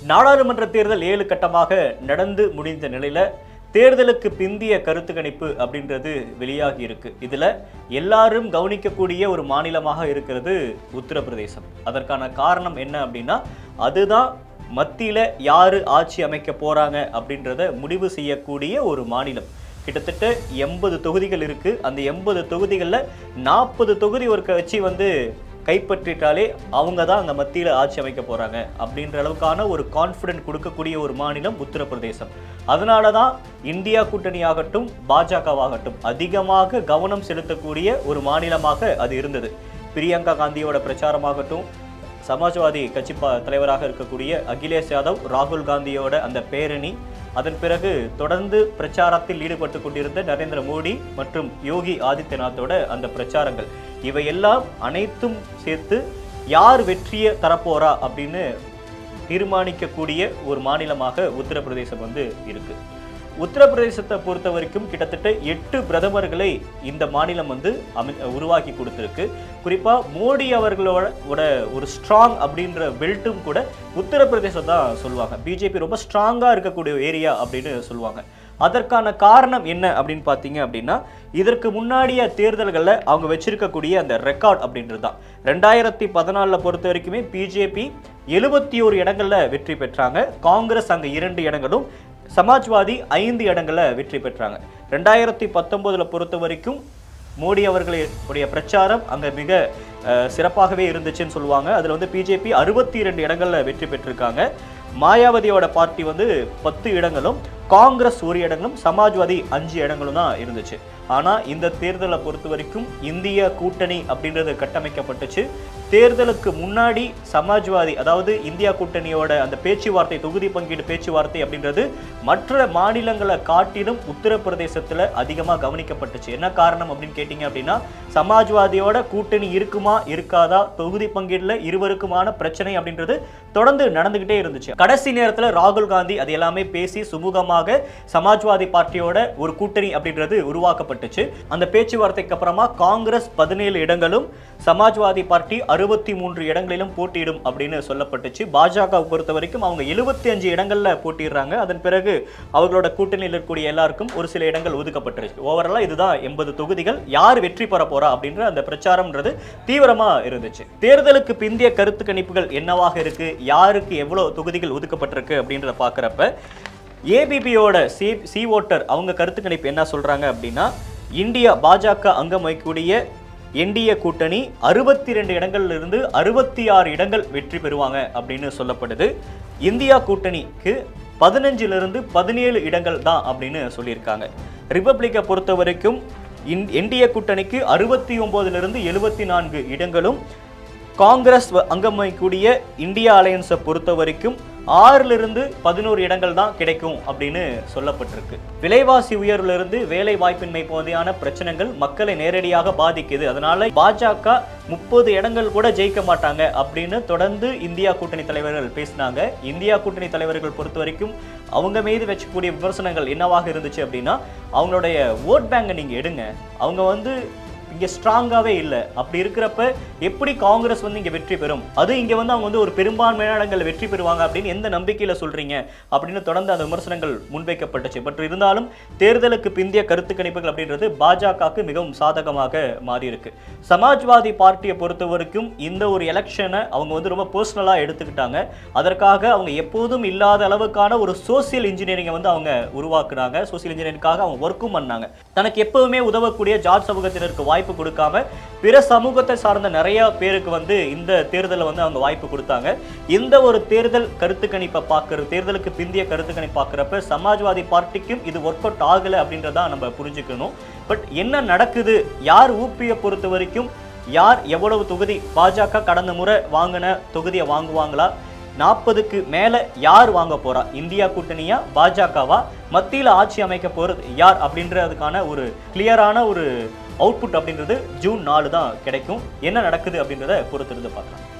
நாடாளுமன்ற தேர்தல் ஏழு கட்டமாக நடந்து முடிந்த நிலையில தேர்தலுக்கு பிந்திய கருத்து கணிப்பு அப்படின்றது வெளியாகி இருக்கு இதுல எல்லாரும் கவனிக்கக்கூடிய ஒரு மாநிலமாக இருக்கிறது உத்தரப்பிரதேசம் அதற்கான காரணம் என்ன அப்படின்னா அதுதான் மத்தியில யாரு ஆட்சி அமைக்க போறாங்க அப்படின்றத முடிவு செய்யக்கூடிய ஒரு மாநிலம் கிட்டத்தட்ட எண்பது தொகுதிகள் இருக்கு அந்த எண்பது தொகுதிகளில் நாற்பது தொகுதி ஒரு கட்சி வந்து கைப்பற்றிட்டாலே அவங்க தான் அங்கே மத்தியில் ஆட்சி அமைக்க போகிறாங்க அப்படின்ற அளவுக்கான ஒரு கான்ஃபிடென்ட் கொடுக்கக்கூடிய ஒரு மாநிலம் உத்தரப்பிரதேசம் அதனால தான் இந்தியா கூட்டணியாகட்டும் பாஜகவாகட்டும் அதிகமாக கவனம் செலுத்தக்கூடிய ஒரு மாநிலமாக அது இருந்தது பிரியங்கா காந்தியோட பிரச்சாரமாகட்டும் சமாஜ்வாதி கட்சி ப- தலைவராக இருக்கக்கூடிய அகிலேஷ் யாதவ் ராகுல் காந்தியோட அந்த பேரணி அதன் பிறகு தொடர்ந்து பிரச்சாரத்தில் ஈடுபட்டு கொண்டிருந்த நரேந்திர மோடி மற்றும் யோகி ஆதித்யநாத்தோட அந்த பிரச்சாரங்கள் இவையெல்லாம் அனைத்தும் சேர்த்து யார் வெற்றியை தரப்போறா அப்படின்னு தீர்மானிக்கக்கூடிய ஒரு மாநிலமாக உத்தரப்பிரதேசம் வந்து இருக்கு உத்தரப்பிரதேசத்தை பொறுத்த வரைக்கும் கிட்டத்தட்ட எட்டு பிரதமர்களை இந்த மாநிலம் வந்து அமை உருவாக்கி கொடுத்துருக்கு குறிப்பா மோடி அவர்களோட ஓட ஒரு ஸ்ட்ராங் அப்படின்ற பெல்ட்டும் கூட உத்தரப்பிரதேசம் தான் சொல்லுவாங்க பிஜேபி ரொம்ப ஸ்ட்ராங்கா இருக்கக்கூடிய ஏரியா அப்படின்னு சொல்லுவாங்க அதற்கான காரணம் என்ன அப்படின்னு பார்த்தீங்க அப்படின்னா இதற்கு முன்னாடிய தேர்தல்களில் அவங்க வச்சிருக்கக்கூடிய அந்த ரெக்கார்ட் அப்படின்றது தான் ரெண்டாயிரத்தி பதினாலில் பொறுத்த வரைக்குமே பிஜேபி எழுபத்தி ஒரு இடங்கள்ல வெற்றி பெற்றாங்க காங்கிரஸ் அங்கே இரண்டு இடங்களும் சமாஜ்வாதி ஐந்து இடங்கள்ல வெற்றி பெற்றாங்க ரெண்டாயிரத்தி பத்தொன்பதுல பொறுத்த வரைக்கும் மோடி அவர்களுடைய பிரச்சாரம் அங்க மிக அஹ், சிறப்பாகவே இருந்துச்சுன்னு சொல்லுவாங்க அதுல வந்து பிஜேபி அறுபத்தி இரண்டு இடங்கள்ல வெற்றி பெற்றிருக்காங்க மாயாவதியோட பார்ட்டி வந்து பத்து இடங்களும் காங்கிரஸ் ஒரு இடங்களும் சமாஜ்வாதி அஞ்சு இடங்களும் தான் இருந்துச்சு ஆனா இந்த தேர்தலை பொறுத்த வரைக்கும் இந்திய கூட்டணி அப்படின்றது கட்டமைக்கப்பட்டுச்சு தேர்தலுக்கு முன்னாடி சமாஜ்வாதி அதாவது இந்தியா கூட்டணியோட அந்த பேச்சுவார்த்தை தொகுதி பங்கீடு பேச்சுவார்த்தை அப்படின்றது மற்ற மாநிலங்களை காட்டிலும் உத்தரப்பிரதேசத்துல அதிகமா கவனிக்கப்பட்டுச்சு என்ன காரணம் அப்படின்னு கேட்டீங்க அப்படின்னா சமாஜ்வாதியோட கூட்டணி இருக்குமா இருக்காதா தொகுதி பங்கீடுல இருவருக்குமான பிரச்சனை அப்படின்றது தொடர்ந்து நடந்துகிட்டே இருந்துச்சு கடைசி நேரத்துல ராகுல் காந்தி அது எல்லாமே பேசி சுமூகமாக சமாஜ்வாதி பார்ட்டியோட ஒரு கூட்டணி அப்படின்றது உருவாக்கப்பட்டுச்சு அந்த பேச்சுவார்த்தைக்கு அப்புறமா காங்கிரஸ் பதினேழு இடங்களும் சமாஜ்வாதி பார்ட்டி அறுபத்தி மூன்று இடங்களிலும் போட்டியிடும் அப்படின்னு சொல்லப்பட்டுச்சு பாஜக பொறுத்த வரைக்கும் அவங்க எழுபத்தி அஞ்சு இடங்கள்ல போட்டிடுறாங்க அதன் பிறகு அவர்களோட கூட்டணியில் இருக்கக்கூடிய எல்லாருக்கும் ஒரு சில இடங்கள் ஒதுக்கப்பட்டுருச்சு ஓவராலா இதுதான் எண்பது தொகுதிகள் யார் வெற்றி பெற போறா அப்படின்ற அந்த பிரச்சாரம்ன்றது தீவிரமா இருந்துச்சு தேர்தலுக்கு பிந்திய கருத்து கணிப்புகள் என்னவாக இருக்கு யாருக்கு எவ்வளவு தொகுதிகள் ஒதுக்கப்பட்டிருக்கு அப்படின்றத பார்க்குறப்ப ஏபிபியோட சி சி ஓட்டர் அவங்க கருத்து கணிப்பு என்ன சொல்றாங்க அப்படின்னா இந்தியா பாஜக அங்கம் வகிக்கக்கூடிய என்டிஏ கூட்டணி அறுபத்தி ரெண்டு இடங்கள்ல இருந்து அறுபத்தி ஆறு இடங்கள் வெற்றி பெறுவாங்க அப்படின்னு சொல்லப்படுது இந்தியா கூட்டணிக்கு பதினஞ்சுல இருந்து பதினேழு இடங்கள் தான் அப்படின்னு சொல்லியிருக்காங்க ரிப்பப்ளிக்கை பொறுத்த வரைக்கும் இன் என்டிஏ கூட்டணிக்கு அறுபத்தி ஒம்போதுலேருந்து எழுபத்தி நான்கு இடங்களும் காங்கிரஸ் வ- அங்கம் வகிக்கக்கூடிய இந்தியா அலையன்ஸை பொறுத்த வரைக்கும் ஆறுல இருந்து பதினோரு இடங்கள் தான் கிடைக்கும் அப்படின்னு சொல்லப்பட்டிருக்கு விலைவாசி உயர்வுல இருந்து வேலை வாய்ப்பின்மை போதையான பிரச்சனைகள் மக்களை நேரடியாக பாதிக்குது அதனால பாஜக முப்பது இடங்கள் கூட ஜெயிக்க மாட்டாங்க அப்படின்னு தொடர்ந்து இந்தியா கூட்டணி தலைவர்கள் பேசினாங்க இந்தியா கூட்டணி தலைவர்கள் பொறுத்த வரைக்கும் அவங்க மீது வச்சக்கூடிய விமர்சனங்கள் என்னவாக இருந்துச்சு அப்படின்னா அவங்களுடைய ஓட் பேங்கை நீங்க எடுங்க அவங்க வந்து இங்க ஸ்ட்ராங்காவே இல்லை அப்படி இருக்கிறப்ப எப்படி காங்கிரஸ் வந்து இங்க வெற்றி பெறும் அது இங்க வந்து அவங்க வந்து ஒரு பெரும்பான்மையான இடங்கள் வெற்றி பெறுவாங்க அப்படின்னு எந்த நம்பிக்கையில சொல்றீங்க அப்படின்னு தொடர்ந்து அந்த விமர்சனங்கள் முன்வைக்கப்பட்டுச்சு பட் இருந்தாலும் தேர்தலுக்கு பிந்திய கருத்து கணிப்புகள் அப்படின்றது பாஜகவுக்கு மிகவும் சாதகமாக மாறி இருக்கு சமாஜ்வாதி பார்ட்டியை பொறுத்த வரைக்கும் இந்த ஒரு எலெக்ஷனை அவங்க வந்து ரொம்ப பர்சனலா எடுத்துக்கிட்டாங்க அதற்காக அவங்க எப்போதும் இல்லாத அளவுக்கான ஒரு சோசியல் இன்ஜினியரிங்கை வந்து அவங்க உருவாக்குனாங்க சோசியல் இன்ஜினியரிங்காக அவங்க ஒர்க்கும் பண்ணாங்க தனக்கு எப்பவுமே உதவக்கூடிய ஜாட் சமூகத்தினருக்கு வாய்ப்பு கொடுக்காம பிற சமூகத்தை சார்ந்த நிறைய பேருக்கு வந்து இந்த தேர்தலில் வந்து அவங்க வாய்ப்பு கொடுத்தாங்க இந்த ஒரு தேர்தல் கருத்து கணிப்பை பார்க்குற தேர்தலுக்கு பிந்திய கருத்து கணிப்பு பார்க்குறப்ப சமாஜ்வாதி பார்ட்டிக்கும் இது ஒர்க் அவுட் ஆகலை அப்படின்றத நம்ம புரிஞ்சுக்கணும் பட் என்ன நடக்குது யார் ஊப்பியை பொறுத்த வரைக்கும் யார் எவ்வளவு தொகுதி பாஜக கடந்த முறை வாங்கின தொகுதியை வாங்குவாங்களா நாற்பதுக்கு மேல யார் வாங்க போறா இந்தியா கூட்டணியா பாஜகவா மத்தியில ஆட்சி அமைக்க போறது யார் அப்படின்றதுக்கான ஒரு கிளியரான ஒரு அவுட்புட் அப்படின்றது ஜூன் நாலு தான் கிடைக்கும் என்ன நடக்குது அப்படின்றத பொறுத்திருந்து பார்க்கலாம்